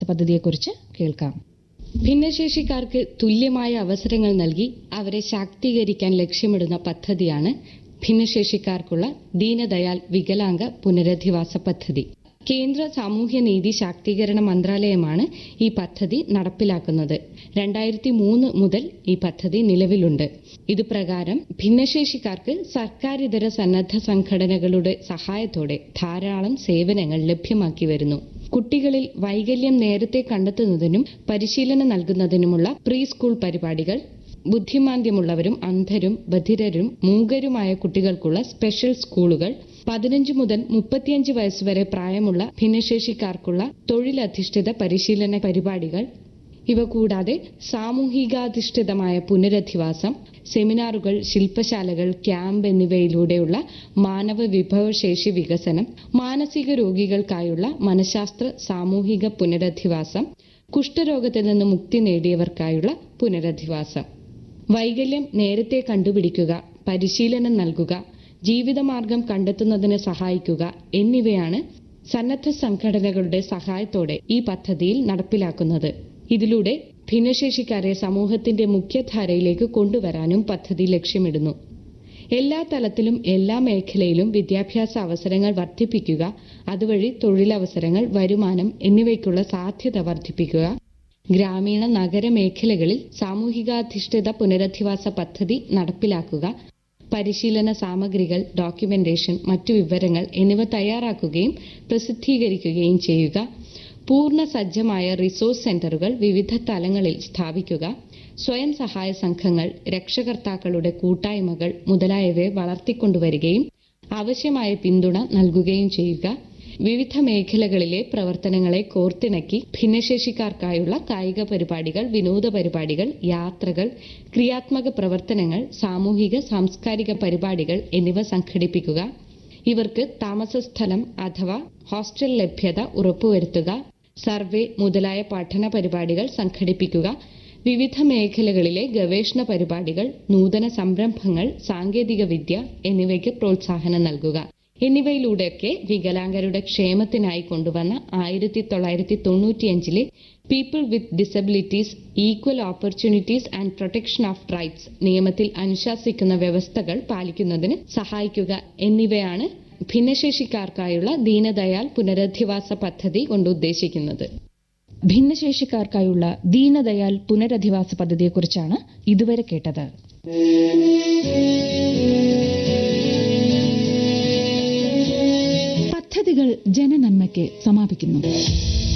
പദ്ധതിയെക്കുറിച്ച് കേൾക്കാം ഭിന്നശേഷിക്കാർക്ക് തുല്യമായ അവസരങ്ങൾ നൽകി അവരെ ശാക്തീകരിക്കാൻ ലക്ഷ്യമിടുന്ന പദ്ധതിയാണ് ഭിന്നശേഷിക്കാർക്കുള്ള ദീനദയാൽ വികലാംഗ പുനരധിവാസ പദ്ധതി കേന്ദ്ര സാമൂഹ്യനീതി ശാക്തീകരണ മന്ത്രാലയമാണ് ഈ പദ്ധതി നടപ്പിലാക്കുന്നത് രണ്ടായിരത്തി മൂന്ന് മുതൽ ഈ പദ്ധതി നിലവിലുണ്ട് ഇത് പ്രകാരം ഭിന്നശേഷിക്കാർക്ക് സർക്കാരിതര സന്നദ്ധ സംഘടനകളുടെ സഹായത്തോടെ ധാരാളം സേവനങ്ങൾ ലഭ്യമാക്കി വരുന്നു കുട്ടികളിൽ വൈകല്യം നേരത്തെ കണ്ടെത്തുന്നതിനും പരിശീലനം നൽകുന്നതിനുമുള്ള പ്രീ സ്കൂൾ പരിപാടികൾ ബുദ്ധിമാന്ദ്യമുള്ളവരും അന്ധരും ബധിരരും മൂകരുമായ കുട്ടികൾക്കുള്ള സ്പെഷ്യൽ സ്കൂളുകൾ പതിനഞ്ച് മുതൽ മുപ്പത്തിയഞ്ച് വയസ്സുവരെ പ്രായമുള്ള ഭിന്നശേഷിക്കാർക്കുള്ള തൊഴിലധിഷ്ഠിത പരിശീലന പരിപാടികൾ ഇവ കൂടാതെ സാമൂഹികാധിഷ്ഠിതമായ പുനരധിവാസം സെമിനാറുകൾ ശില്പശാലകൾ ക്യാമ്പ് എന്നിവയിലൂടെയുള്ള മാനവ വിഭവശേഷി വികസനം മാനസിക രോഗികൾക്കായുള്ള മനഃശാസ്ത്ര സാമൂഹിക പുനരധിവാസം കുഷ്ഠരോഗത്തിൽ നിന്ന് മുക്തി നേടിയവർക്കായുള്ള പുനരധിവാസം വൈകല്യം നേരത്തെ കണ്ടുപിടിക്കുക പരിശീലനം നൽകുക ജീവിതമാർഗം കണ്ടെത്തുന്നതിന് സഹായിക്കുക എന്നിവയാണ് സന്നദ്ധ സംഘടനകളുടെ സഹായത്തോടെ ഈ പദ്ധതിയിൽ നടപ്പിലാക്കുന്നത് ഇതിലൂടെ ഭിന്നശേഷിക്കാരെ സമൂഹത്തിന്റെ മുഖ്യധാരയിലേക്ക് കൊണ്ടുവരാനും പദ്ധതി ലക്ഷ്യമിടുന്നു എല്ലാ തലത്തിലും എല്ലാ മേഖലയിലും വിദ്യാഭ്യാസ അവസരങ്ങൾ വർദ്ധിപ്പിക്കുക അതുവഴി തൊഴിലവസരങ്ങൾ വരുമാനം എന്നിവയ്ക്കുള്ള സാധ്യത വർദ്ധിപ്പിക്കുക ഗ്രാമീണ നഗര മേഖലകളിൽ സാമൂഹികാധിഷ്ഠിത പുനരധിവാസ പദ്ധതി നടപ്പിലാക്കുക പരിശീലന സാമഗ്രികൾ ഡോക്യുമെന്റേഷൻ മറ്റു വിവരങ്ങൾ എന്നിവ തയ്യാറാക്കുകയും പ്രസിദ്ധീകരിക്കുകയും ചെയ്യുക പൂർണ്ണ സജ്ജമായ റിസോഴ്സ് സെന്ററുകൾ വിവിധ തലങ്ങളിൽ സ്ഥാപിക്കുക സ്വയം സഹായ സംഘങ്ങൾ രക്ഷകർത്താക്കളുടെ കൂട്ടായ്മകൾ മുതലായവയെ വളർത്തിക്കൊണ്ടുവരികയും ആവശ്യമായ പിന്തുണ നൽകുകയും ചെയ്യുക വിവിധ മേഖലകളിലെ പ്രവർത്തനങ്ങളെ കോർത്തിണക്കി ഭിന്നശേഷിക്കാർക്കായുള്ള കായിക പരിപാടികൾ വിനോദ പരിപാടികൾ യാത്രകൾ ക്രിയാത്മക പ്രവർത്തനങ്ങൾ സാമൂഹിക സാംസ്കാരിക പരിപാടികൾ എന്നിവ സംഘടിപ്പിക്കുക ഇവർക്ക് താമസസ്ഥലം അഥവാ ഹോസ്റ്റൽ ലഭ്യത ഉറപ്പുവരുത്തുക സർവേ മുതലായ പഠന പരിപാടികൾ സംഘടിപ്പിക്കുക വിവിധ മേഖലകളിലെ ഗവേഷണ പരിപാടികൾ നൂതന സംരംഭങ്ങൾ സാങ്കേതിക വിദ്യ എന്നിവയ്ക്ക് പ്രോത്സാഹനം നൽകുക എന്നിവയിലൂടെയൊക്കെ വികലാംഗരുടെ ക്ഷേമത്തിനായി കൊണ്ടുവന്ന ആയിരത്തി തൊള്ളായിരത്തി തൊണ്ണൂറ്റിയഞ്ചിലെ people with disabilities equal opportunities and protection of rights നിയമത്തിൽ അനുശാസിക്കുന്ന വ്യവസ്ഥകൾ പാലിക്കുന്നതിന് സഹായിക്കുക എന്നിവയാണ് ഭിന്നശേഷിക്കാർക്കായുള്ള ദീനദയാൽ പുനരധിവാസ പദ്ധതി കൊണ്ട് ഉദ്ദേശിക്കുന്നത് ഭിന്നശേഷിക്കാർക്കായുള്ള ദീനദയാൽ പുനരധിവാസ പദ്ധതിയെക്കുറിച്ചാണ് ഇതുവരെ കേട്ടത് പദ്ധതികൾ ജനനന്മയ്ക്ക് സമാപിക്കുന്നു